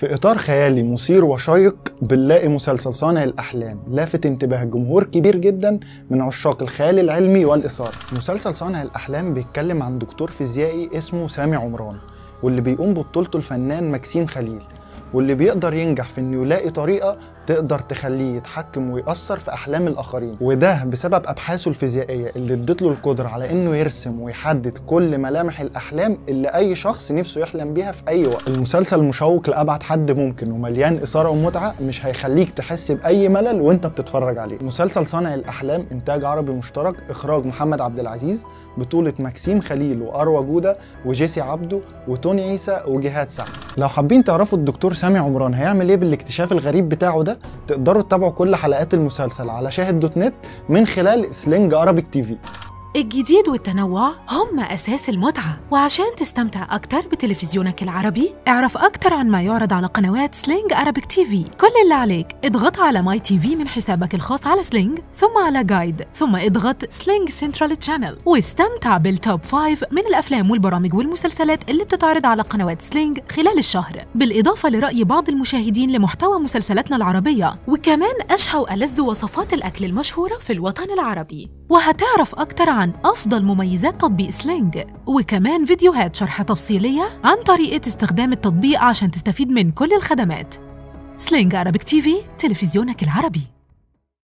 في إطار خيالي مثير وشيق بنلاقي مسلسل صانع الأحلام لافت انتباه جمهور كبير جدا من عشاق الخيال العلمي والإثارة مسلسل صانع الأحلام بيتكلم عن دكتور فيزيائي اسمه سامي عمران واللي بيقوم ببطولته الفنان مكسيم خليل واللي بيقدر ينجح في انه يلاقي طريقه تقدر تخليه يتحكم ويأثر في أحلام الآخرين وده بسبب أبحاثه الفيزيائية اللي ادت له القدرة على إنه يرسم ويحدد كل ملامح الأحلام اللي أي شخص نفسه يحلم بيها في أي وقت المسلسل مشوق لأبعد حد ممكن ومليان إثارة ومتعة مش هيخليك تحس بأي ملل وأنت بتتفرج عليه مسلسل صانع الأحلام إنتاج عربي مشترك إخراج محمد عبد العزيز بطولة مكسيم خليل وأروى جودة وجيسي عبده وتوني عيسى وجهاد سعد لو حابين تعرفوا الدكتور سامي عمران هيعمل ايه بالاكتشاف الغريب بتاعه ده تقدروا تتابعوا كل حلقات المسلسل على شاهد دوت نت من خلال سلينج ارابيك تي في الجديد والتنوع هم أساس المتعة وعشان تستمتع أكتر بتلفزيونك العربي اعرف أكتر عن ما يعرض على قنوات سلينج أرابيك تي في كل اللي عليك اضغط على ماي تي في من حسابك الخاص على سلينج ثم على جايد ثم اضغط سلينج سنترال تشانل واستمتع بالتوب فايف من الأفلام والبرامج والمسلسلات اللي بتتعرض على قنوات سلينج خلال الشهر بالإضافة لرأي بعض المشاهدين لمحتوى مسلسلاتنا العربية وكمان أشهى وألذ وصفات الأكل المشهورة في الوطن العربي وهتعرف أكتر عن أفضل مميزات تطبيق سلينج وكمان فيديوهات شرح تفصيلية عن طريقة استخدام التطبيق عشان تستفيد من كل الخدمات سلينج عربيك تي في تلفزيونك العربي